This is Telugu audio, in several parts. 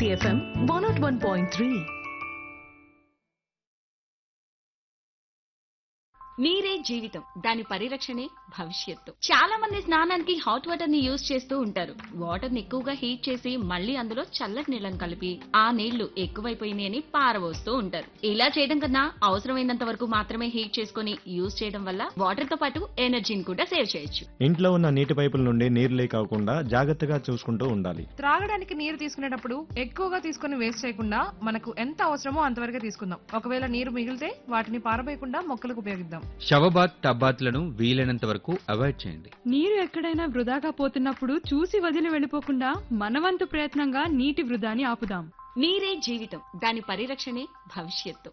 City FM 101.3. నీరే జీవితం దాని పరిరక్షణే భవిష్యత్తు చాలా మంది స్నానానికి హాట్ వాటర్ ని యూజ్ చేస్తూ ఉంటారు వాటర్ ని ఎక్కువగా హీట్ చేసి మళ్ళీ అందులో చల్లటి నీళ్ళని కలిపి ఆ నీళ్లు ఎక్కువైపోయినాయి అని పారబోస్తూ ఉంటారు ఇలా చేయడం కన్నా అవసరమైనంత వరకు మాత్రమే హీట్ చేసుకొని యూజ్ చేయడం వల్ల వాటర్ తో పాటు ఎనర్జీని కూడా సేవ్ చేయొచ్చు ఇంట్లో ఉన్న నీటి పైపుల నుండి నీరు లీక్ అవ్వకుండా జాగ్రత్తగా చూసుకుంటూ ఉండాలి త్రాగడానికి నీరు తీసుకునేటప్పుడు ఎక్కువగా తీసుకుని వేస్ట్ చేయకుండా మనకు ఎంత అవసరమో అంతవరకే తీసుకుందాం ఒకవేళ నీరు మిగిలితే వాటిని పారబోయకుండా మొక్కలకు ఉపయోగిద్దాం షవబాత్ టబ్బాత్లను వీలైనంత వరకు అవాయిడ్ చేయండి నీరు ఎక్కడైనా వృధాగా పోతున్నప్పుడు చూసి వదిలి వెళ్ళిపోకుండా మనవంతు ప్రయత్నంగా నీటి వృధాని ఆపుదాం నీరే జీవితం దాని పరిరక్షణే భవిష్యత్తు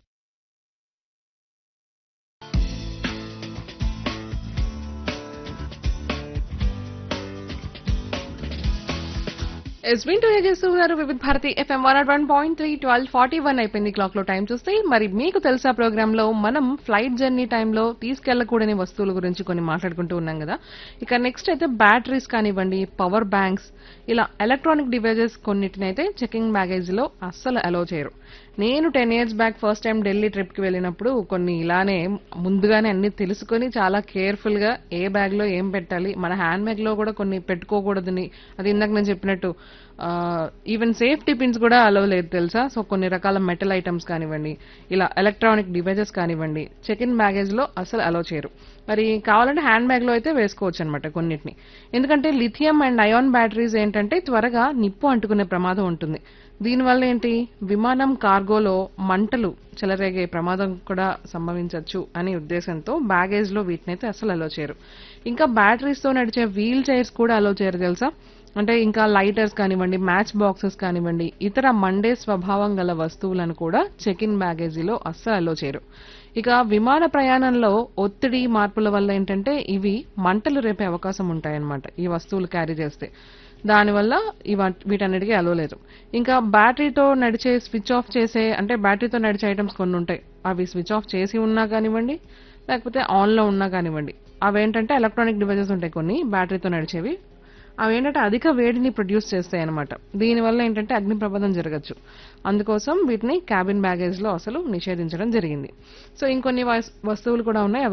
ఎస్ వింటూ చేస్తున్నారు Vividh Bharati FM one one point three twelve forty one అయిపోయింది క్లాక్ లో టైం చూస్తే మరి మీకు తెలుసా ప్రోగ్రామ్ లో మనం ఫ్లైట్ జర్నీ టైంలో తీసుకెళ్లకూడని వస్తువుల గురించి కొన్ని మాట్లాడుకుంటూ ఉన్నాం కదా ఇక నెక్స్ట్ అయితే బ్యాటరీస్ కానివ్వండి పవర్ బ్యాంక్స్ ఇలా ఎలక్ట్రానిక్ డివైజెస్ కొన్నిటిని అయితే చెకింగ్ బ్యాగేజ్ లో అస్సలు అలో చేయరు నేను ten years back first time Delhi trip కి వెళ్ళినప్పుడు కొన్ని ఇలానే ముందుగానే అన్ని తెలుసుకొని చాలా కేర్ఫుల్ గా ఏ బ్యాగ్ లో ఏం పెట్టాలి మన హ్యాండ్ బ్యాగ్ లో కూడా కొన్ని పెట్టుకోకూడదని అది ఇందాక నేను చెప్పినట్టు ఈవెన్ సేఫ్టీ పిన్స్ కూడా అలవ్ లేదు తెలుసా సో కొన్ని రకాల మెటల్ ఐటమ్స్ కానివ్వండి ఇలా ఎలక్ట్రానిక్ డివైజెస్ కానివ్వండి చెక్ ఇన్ బ్యాగేజ్ లో అసలు అలవ్ చేయరు మరి కావాలంటే హ్యాండ్ బ్యాగ్ లో అయితే వేసుకోవచ్చు అనమాట కొన్నిటిని ఎందుకంటే లిథియం అండ్ అయాన్ బ్యాటరీస్ ఏంటంటే త్వరగా నిప్పు అంటుకునే ప్రమాదం ఉంటుంది దీనివల్ల ఏంటి విమానం కార్గోలో మంటలు చెలరేగే ప్రమాదం కూడా సంభవించవచ్చు అనే ఉద్దేశంతో బ్యాగేజ్ లో వీటినైతే అసలు అలో చేయరు ఇంకా బ్యాటరీస్ తో నడిచే వీల్ చైర్స్ కూడా అలో చేయరు తెలుసా అంటే ఇంకా లైటర్స్ కానివ్వండి మ్యాచ్ బాక్సెస్ కానివ్వండి ఇతర మండే స్వభావం గల వస్తువులను కూడా చెక్ ఇన్ బ్యాగేజీలో అస్సలు అలో చేయరు ఇక విమాన ప్రయాణంలో ఒత్తిడి మార్పుల వల్ల ఏంటంటే ఇవి మంటలు రేపే అవకాశం ఉంటాయన్నమాట ఈ వస్తువులు క్యారీ చేస్తే దానివల్ల ఇవ వీటన్నిటికీ అలో లేదు ఇంకా బ్యాటరీతో నడిచే స్విచ్ ఆఫ్ చేసే అంటే బ్యాటరీతో నడిచే ఐటమ్స్ కొన్ని ఉంటాయి అవి స్విచ్ ఆఫ్ చేసి ఉన్నా కానివ్వండి లేకపోతే ఆన్లో ఉన్నా కానివ్వండి అవేంటంటే ఎలక్ట్రానిక్ డివైజెస్ ఉంటాయి కొన్ని బ్యాటరీతో నడిచేవి అవి ఏంటంటే అధిక వేడిని ప్రొడ్యూస్ చేస్తాయి అనమాట దీనివల్ల ఏంటంటే అగ్ని ప్రమాదం జరగచ్చు అందుకోసం వీటిని క్యాబిన్ బ్యాగేజ్ లో అసలు నిషేధించడం జరిగింది సో ఇంకొన్ని వస్- వస్తువులు కూడా ఉన్నాయి అవి